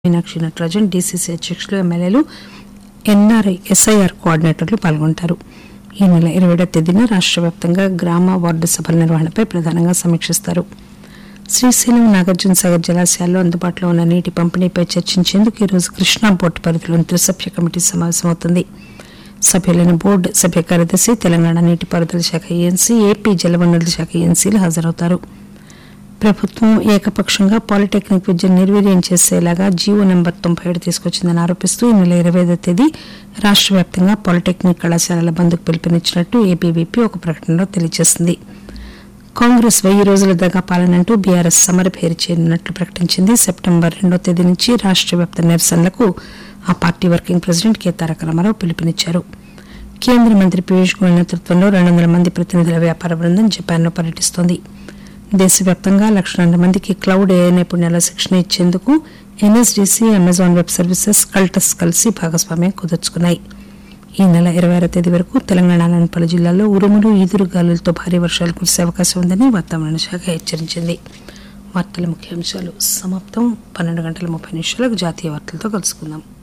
Meenakshi Natarajan DCC అధ్యక్షులు ఎమ్మెల్యేలు NRI SIR కోఆర్డినేటర్లు పాల్గొంటారు ఈ నెల ఇరవై ఏడవ తేదీన రాష్ట్ర వ్యాప్తంగా గ్రామ వార్డు సభల నిర్వహణపై ప్రధానంగా సమీక్షిస్తారు శ్రీశైలం నాగార్జున సాగర్ జలాశయాల్లో అందుబాటులో ఉన్న నీటి పంపిణీపై చర్చించేందుకు ఈరోజు కృష్ణా బోర్డు పరిధిలోని త్రిసభ్య కమిటీ సమావేశమవుతుంది సభ్యులైన బోర్డు సభ్య కార్యదర్శి తెలంగాణ నీటిపారుదల శాఖ ఏఎన్సీ ఏపీ జలవనరుల శాఖ ఏఎన్సీలు హాజరవుతారు ప్రభుత్వం ఏకపక్షంగా పాలిటెక్నిక్ విద్యను నిర్వీర్యం చేసేలాగా జీవో నెంబర్ తొంభై ఏడు తీసుకొచ్చిందని ఆరోపిస్తూ ఈ నెల ఇరవై ఐదో తేదీ రాష్ట్ర వ్యాప్తంగా పాలిటెక్నిక్ కళాశాలల బంద్కు పిలుపునిచ్చినట్టు ఏబీవీపీ ఒక ప్రకటనలో తెలియజేసింది కాంగ్రెస్ వెయ్యి రోజుల దగా పాలనంటూ బీఆర్ఎస్ సమరభేరి చేయనున్నట్లు ప్రకటించింది సెప్టెంబర్ రెండో తేదీ నుంచి రాష్ట్ర వ్యాప్త నిరసనలకు ఆ party working president K Taraka Ramarao పిలుపునిచ్చారు కేంద్ర మంత్రి పీయూష్ గోయల్ నేతృత్వంలో రెండు వందల మంది ప్రతినిధుల వ్యాపార బృందం జపాన్లో పర్యటిస్తోంది దేశవ్యాప్తంగా లక్షలాది మందికి క్లౌడ్ ఏఐ నైపుణ్యాల శిక్షణ ఇచ్చేందుకు ఎన్ఎస్డిసి అమెజాన్ వెబ్ సర్వీసెస్ కల్టస్ కలిసి భాగస్వామ్యం కుదుర్చుకున్నాయి ఈ నెల ఇరవై ఆరో తేదీ వరకు తెలంగాణలోని పలు జిల్లాల్లో ఉరుములు ఈదురు గాలులతో భారీ వర్షాలు కురిసే అవకాశం ఉందని వాతావరణ శాఖ హెచ్చరించింది వార్తల ముఖ్యాంశాలు సమాప్తం పన్నెండు గంటల ముప్పై నిమిషాలకు జాతీయ వార్తలతో కలుసుకుందాం